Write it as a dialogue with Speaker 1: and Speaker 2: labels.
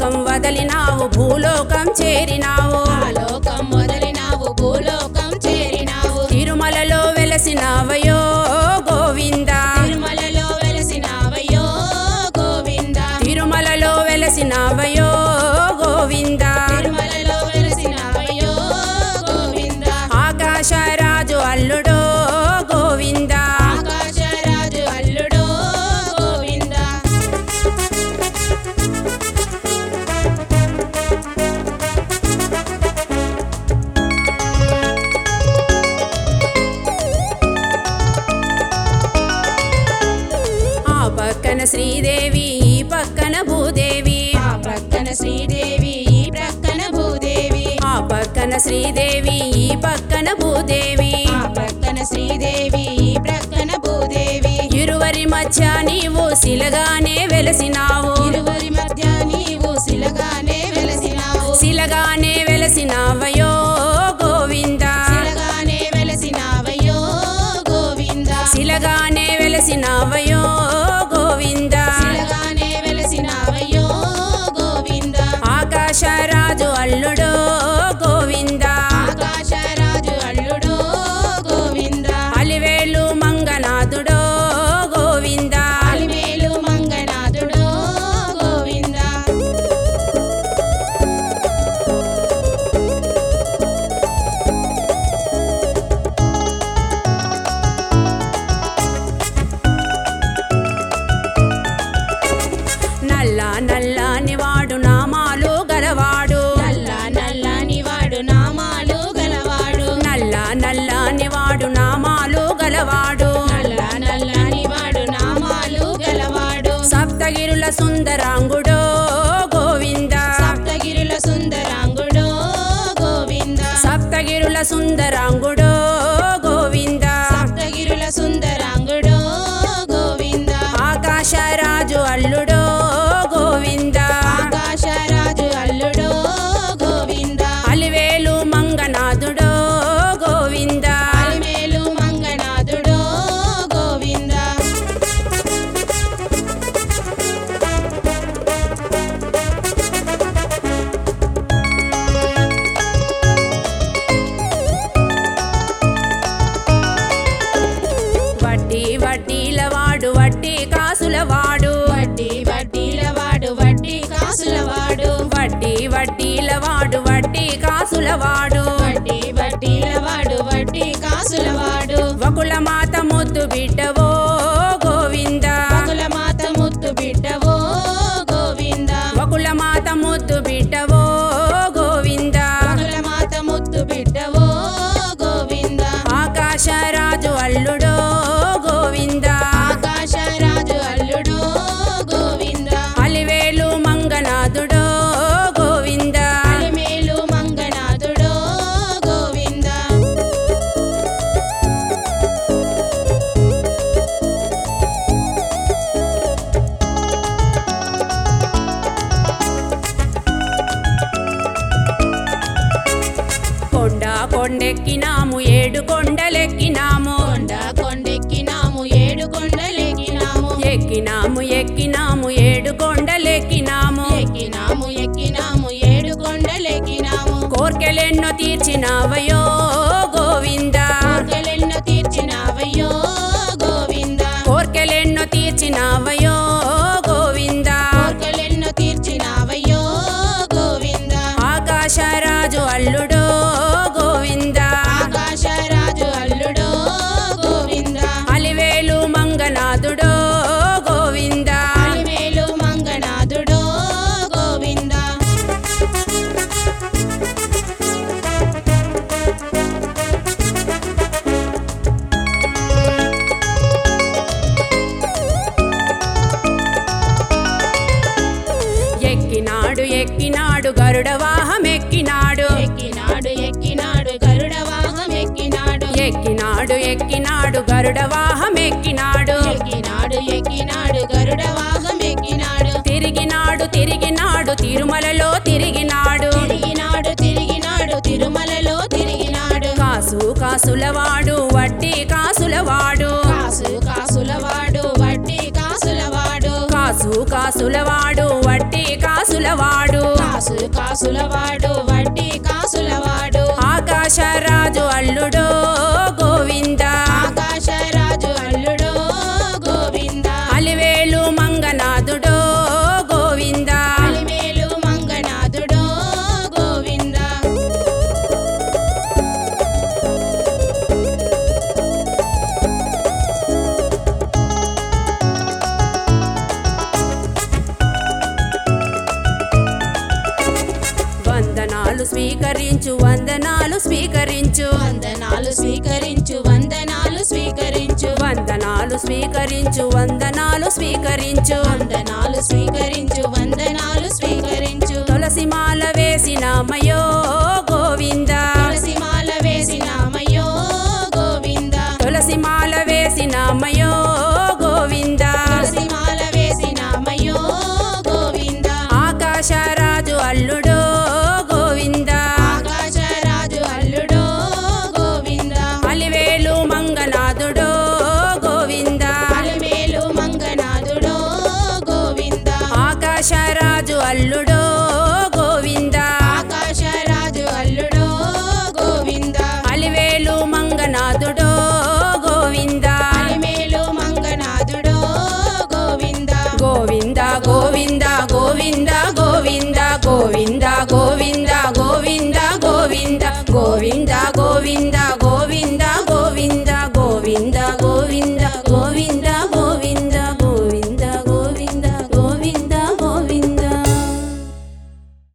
Speaker 1: లోకం వదలినావు భూలోకం చేరినావు
Speaker 2: లోకం మొదలినావు భూలోకం చేరినావు
Speaker 1: తిరుమలలో వెలసినావయో గోవిందా
Speaker 2: తిరుమలలో వెలసినావయ్యో గోవింద
Speaker 1: తిరుమలలో వెలసినావయో గోవిందా
Speaker 2: తిరుమలలో వెలసినావయ్యో గోవింద
Speaker 1: ఆకాశరాజు అల్లుడో గోవిందా
Speaker 2: ఆకాశరాజు అల్లుడో గోవింద
Speaker 1: ఆ పక్కన శ్రీదేవి ఈ పక్కన భూదేవి
Speaker 2: ఆ ప్రక్కన శ్రీదేవి ఈ ప్రక్కన భూదేవి
Speaker 1: ఆ పక్కన శ్రీదేవి ఈ పక్కన భూదేవి
Speaker 2: ఆ ప్రక్కన శ్రీదేవి ఈ ప్రక్కన భూదేవి
Speaker 1: ఇరువరి మధ్య నీవు శిలగానే వెలసినావు
Speaker 2: ఇరువురి మధ్య నీవు శిలగానే వెలసినావు
Speaker 1: శిలగానే వెలసినావయో గోవిందా
Speaker 2: శిలగానే వెలసినావయ్యో గోవింద
Speaker 1: శిలగానే వెలసినావయో గోవిందా
Speaker 2: శిలగానే వెలసినావయ్యో గోవింద
Speaker 1: ఆకాశరాజు అల్లుడో గోవిందా
Speaker 2: ఆకాశరాజు అల్లుడో గోవింద
Speaker 1: అలివేలు మంగనాథుడో గోవిందా
Speaker 2: అలిమేలు మంగనాథుడో గోవింద
Speaker 1: నల్ల నల్లని వాడు నామాలు గలవాడు
Speaker 2: నల్ల నల్లని వాడు నామాలు గలవాడు
Speaker 1: నల్ల నల్లని వాడు నామాలు గలవాడు
Speaker 2: నల్ల నల్లని వాడు నామాలు గలవాడు
Speaker 1: సప్తగిరుల సుందరాంగుడో గోవిందా
Speaker 2: సప్తగిరుల సుందరాంగుడో గోవింద
Speaker 1: సప్తగిరుల సుందరాంగుడో గోవిందా
Speaker 2: సప్తగిరుల సుందరాంగుడో గోవింద
Speaker 1: ఆకాశరాజు అల్లుడో గోవిందా
Speaker 2: ఆకాశరాజు అల్లుడో గోవింద
Speaker 1: అలివేలు మంగనాథుడో గోవిందా
Speaker 2: అలిమేలు మంగనాథుడో గోవింద
Speaker 1: వడ్డీ వడ్డీల వాడు వడ్డీ కాసుల వాడు
Speaker 2: వడ్డీ వడ్డీల వాడు వడ్డీ కాసుల వాడు
Speaker 1: వడ్డీ వడ్డీల వాడు వడ్డీ కాసుల వాడు
Speaker 2: వడ్డీ వడ్డీల వాడు వడ్డీ కాసుల వాడు
Speaker 1: వకుల మాత ముద్దు బిడ్డవో గోవిందా
Speaker 2: పగుల మాత ముత్తు బిడ్డవో గోవింద
Speaker 1: వకుల మాత ముద్దు బిడ్డవో గోవిందా
Speaker 2: పగుల మాత ముత్తు బిడ్డవో గోవింద
Speaker 1: ఆకాశరాజు అల్లుడో గోవిందా
Speaker 2: ఆకాశరాజు అల్లుడో గోవింద
Speaker 1: అలివేలు మంగనాథుడో గోవిందా
Speaker 2: అలిమేలు మంగనాథుడో గోవింద
Speaker 1: కొండ కొండెక్కినాము ఏడు కొండలెక్కినాము
Speaker 2: కొండ కొండెక్కినాము ఏడు కొండలెక్కినాము
Speaker 1: ఎక్కినాము ఎక్కినాము ఏడు కొండలెక్కినాము
Speaker 2: ఎక్కినాము ఎక్కినాము ఏడు కొండలెక్కినాము
Speaker 1: కోర్కెలెన్నో తీర్చినావయో గోవిందా
Speaker 2: కోర్కెలెన్నో తీర్చినావయ్యో గోవింద
Speaker 1: కోర్కెలెన్నో తీర్చినావయో గోవిందా
Speaker 2: కోర్కెలెన్నో తీర్చినావయ్యో గోవింద
Speaker 1: ఆకాశరాజు అల్లుడో గోవిందా
Speaker 2: ఆకాశరాజు అల్లుడో గోవింద
Speaker 1: అలివేలు మంగనాథుడో గోవిందా
Speaker 2: అలిమేలు మంగనాథుడో గోవింద
Speaker 1: ఎక్కినాడు ఎక్కినాడు గరుడ వాహం ఎక్కినాడు
Speaker 2: ఎక్కినాడు ఎక్కినాడు గరుడ వాహం ఎక్కినాడు
Speaker 1: ఎక్కినాడు ఎక్కినాడు గరుడ వాహం ఎక్కినాడు
Speaker 2: ఎక్కినాడు ఎక్కినాడు గరుడ వాహం ఎక్కినాడు
Speaker 1: తిరిగినాడు తిరిగినాడు తిరుమలలో తిరిగినాడు
Speaker 2: తిరిగినాడు తిరిగినాడు తిరుమలలో తిరిగినాడు
Speaker 1: కాసు కాసులవాడు వడ్డీ కాసులవాడు
Speaker 2: కాసు కాసులవాడు వడ్డీ కాసులవాడు
Speaker 1: కాసు కాసులవాడు వడ్డీ కాసుల కాసులవాడు
Speaker 2: కాసులు కాసులవాడు వడ్డీ కాసులవాడు
Speaker 1: ఆకాశరాజు అల్లుడో గోవింద
Speaker 2: ఆకాశరాజు అల్లుడో గోవింద
Speaker 1: అలివేలు మంగనాథుడో గోవింద
Speaker 2: అలిమేలు మంగనాథుడో గోవింద
Speaker 1: వందనాలు స్వీకరించు వందనాలు స్వీకరించు
Speaker 2: వందనాలు స్వీకరించు వందనాలు స్వీకరించు
Speaker 1: వందనాలు స్వీకరించు వందనాలు స్వీకరించు
Speaker 2: వందనాలు స్వీకరించు వందనాలు స్వీకరించు
Speaker 1: తులసి మాల వేసినామయో గోవింద
Speaker 2: తులసి మాల వేసినామయ్యో గోవింద
Speaker 1: తులసి మాల వేసినామయో గోవింద
Speaker 2: తులసి మాల వేసినామయ్యో గోవింద
Speaker 1: ఆకాశరాజు అల్లుడో గోవింద
Speaker 2: ఆకాశరాజు అల్లుడో గోవింద
Speaker 1: అలివేలు మంగనాథుడో గోవింద
Speaker 2: అలిమేలు మంగనాథుడో గోవింద
Speaker 1: ఆకాశరాజు అల్లుడో గోవింద
Speaker 2: ఆకాశరాజు అల్లుడో గోవింద
Speaker 1: అలివేలు మంగనాథుడో